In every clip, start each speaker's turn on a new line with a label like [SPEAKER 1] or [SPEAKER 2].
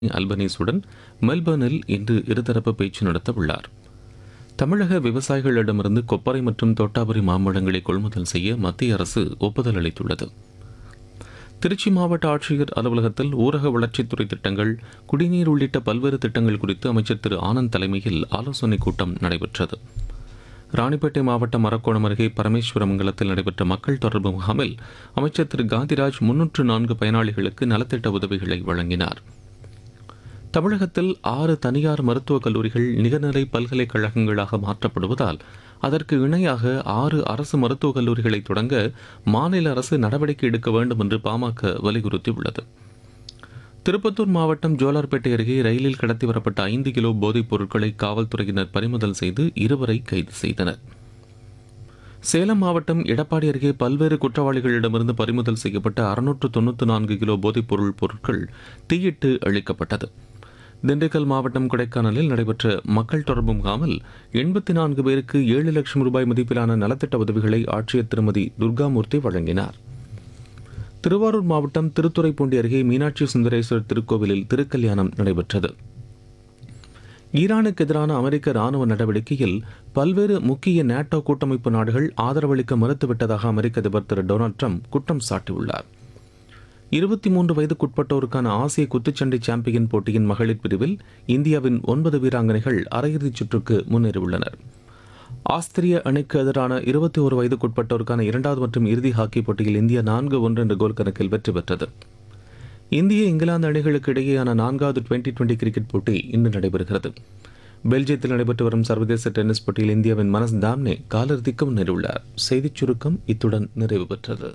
[SPEAKER 1] அல்பனீஸுடன் மெல்பர்னில் இன்று இருதரப்பு பேச்சு நடத்த உள்ளார் தமிழக விவசாயிகளிடமிருந்து கொப்பரை மற்றும் தோட்டாபுரி மாம்பழங்களை கொள்முதல் செய்ய மத்திய அரசு ஒப்புதல் அளித்துள்ளது திருச்சி மாவட்ட ஆட்சியர் அலுவலகத்தில் ஊரக வளர்ச்சித்துறை திட்டங்கள் குடிநீர் உள்ளிட்ட பல்வேறு திட்டங்கள் குறித்து அமைச்சர் திரு ஆனந்த் தலைமையில் ஆலோசனைக் கூட்டம் நடைபெற்றது ராணிப்பேட்டை மாவட்டம் அரக்கோணம் அருகே பரமேஸ்வரமங்கலத்தில் நடைபெற்ற மக்கள் தொடர்பு முகாமில் அமைச்சர் திரு காந்திராஜ் முன்னூற்று நான்கு பயனாளிகளுக்கு நலத்திட்ட உதவிகளை வழங்கினார் தமிழகத்தில் ஆறு தனியார் மருத்துவக் கல்லூரிகள் நிகர்நிலை பல்கலைக்கழகங்களாக மாற்றப்படுவதால் அதற்கு இணையாக ஆறு அரசு மருத்துவக் கல்லூரிகளை தொடங்க மாநில அரசு நடவடிக்கை எடுக்க வேண்டும் என்று பாமக வலியுறுத்தியுள்ளது திருப்பத்தூர் மாவட்டம் ஜோலார்பேட்டை அருகே ரயிலில் கடத்தி வரப்பட்ட ஐந்து கிலோ போதைப் பொருட்களை காவல்துறையினர் பறிமுதல் செய்து இருவரை கைது செய்தனர் சேலம் மாவட்டம் எடப்பாடி அருகே பல்வேறு குற்றவாளிகளிடமிருந்து பறிமுதல் செய்யப்பட்ட அறுநூற்று தொண்ணூற்று நான்கு கிலோ போதைப்பொருள் பொருட்கள் தீயிட்டு அழிக்கப்பட்டது திண்டுக்கல் மாவட்டம் கொடைக்கானலில் நடைபெற்ற மக்கள் தொடர்பு முகாமில் எண்பத்தி நான்கு பேருக்கு ஏழு லட்சம் ரூபாய் மதிப்பிலான நலத்திட்ட உதவிகளை ஆட்சியர் திருமதி துர்காமூர்த்தி வழங்கினார் திருவாரூர் மாவட்டம் திருத்துறைப்பூண்டி அருகே மீனாட்சி சுந்தரேஸ்வரர் திருக்கோவிலில் திருக்கல்யாணம் நடைபெற்றது ஈரானுக்கு எதிரான அமெரிக்க ராணுவ நடவடிக்கையில் பல்வேறு முக்கிய நேட்டோ கூட்டமைப்பு நாடுகள் ஆதரவளிக்க மறுத்துவிட்டதாக அமெரிக்க அதிபர் திரு டொனால்டு ட்ரம்ப் குற்றம் சாட்டியுள்ளார் இருபத்தி மூன்று வயதுக்குட்பட்டோருக்கான ஆசிய குத்துச்சண்டை சாம்பியன் போட்டியின் மகளிர் பிரிவில் இந்தியாவின் ஒன்பது வீராங்கனைகள் அரையிறுதிச் சுற்றுக்கு முன்னேறியுள்ளனர் ஆஸ்திரிய அணிக்கு எதிரான இருபத்தி ஒரு வயதுக்குட்பட்டோருக்கான இரண்டாவது மற்றும் இறுதி ஹாக்கி போட்டியில் இந்தியா நான்கு ஒன்று என்ற கோல் கணக்கில் வெற்றி பெற்றது இந்திய இங்கிலாந்து அணிகளுக்கு இடையேயான நான்காவது டுவெண்டி டுவெண்டி கிரிக்கெட் போட்டி இன்று நடைபெறுகிறது பெல்ஜியத்தில் நடைபெற்று வரும் சர்வதேச டென்னிஸ் போட்டியில் இந்தியாவின் மனஸ் தாம்னே காலிறுதிக்கு முன்னேறியுள்ளார் செய்திச் சுருக்கம் இத்துடன் நிறைவு பெற்றது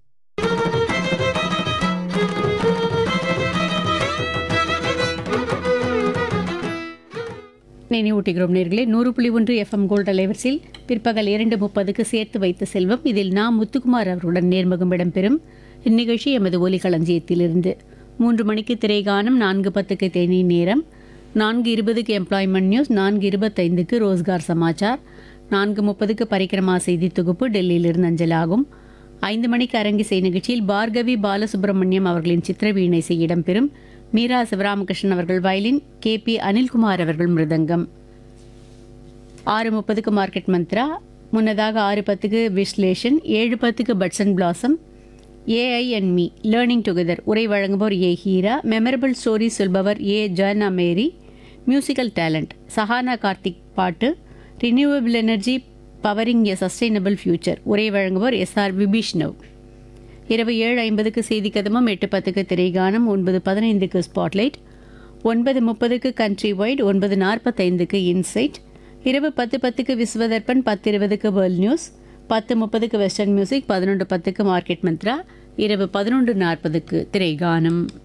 [SPEAKER 2] நினைவூட்டுகிறோம் நேர்களே நூறு புள்ளி ஒன்று எஃப்எம் கோல்ட் அலைவரிசையில் பிற்பகல் இரண்டு முப்பதுக்கு சேர்த்து வைத்த செல்வம் இதில் நான் முத்துக்குமார் அவருடன் நேர்முகம் இடம்பெறும் இந்நிகழ்ச்சி எமது ஒலிகளஞ்சியத்திலிருந்து மூன்று மணிக்கு திரைகானம் நான்கு பத்துக்கு தேனி நேரம் நான்கு இருபதுக்கு எம்ப்ளாய்மெண்ட் நியூஸ் நான்கு இருபத்தைந்துக்கு ரோஸ்கார் சமாச்சார் நான்கு முப்பதுக்கு பரிக்கிரமா செய்தி தொகுப்பு டெல்லியிலிருந்து அஞ்சலாகும் ஐந்து மணிக்கு அரங்கிசை நிகழ்ச்சியில் பார்கவி பாலசுப்ரமணியம் அவர்களின் சித்திரவீணை செய்ய இடம்பெறும் மீரா சிவராமகிருஷ்ணன் அவர்கள் வயலின் கே பி அனில்குமார் அவர்கள் மிருதங்கம் ஆறு முப்பதுக்கு மார்க்கெட் மந்த்ரா முன்னதாக ஆறு பத்துக்கு விஸ்லேஷன் ஏழு பத்துக்கு buds and blossom AI and me learning together உரை வழங்குபவர் ஏ ஹீரா மெமரபிள் ஸ்டோரி சொல்பவர் A Jana Mary musical talent Sahana Karthik பாட்டு renewable energy powering a sustainable future உரை வழங்குபவர் எஸ் ஆர் விபீஷ்ணவ் இரவு ஏழு ஐம்பதுக்கு செய்தி கதமம் எட்டு பத்துக்கு திரைகானம் ஒன்பது பதினைந்துக்கு ஸ்பாட்லைட் ஒன்பது முப்பதுக்கு கண்ட்ரி வைட் ஒன்பது நாற்பத்தைந்துக்கு இன்சைட் இரவு பத்து பத்துக்கு விஸ்வதர்பன் பத்து இருபதுக்கு வேர்ல்ட் நியூஸ் பத்து முப்பதுக்கு வெஸ்டர்ன் மியூசிக் பதினொன்று பத்துக்கு மார்க்கெட் மந்த்ரா இரவு பதினொன்று நாற்பதுக்கு திரைகானம்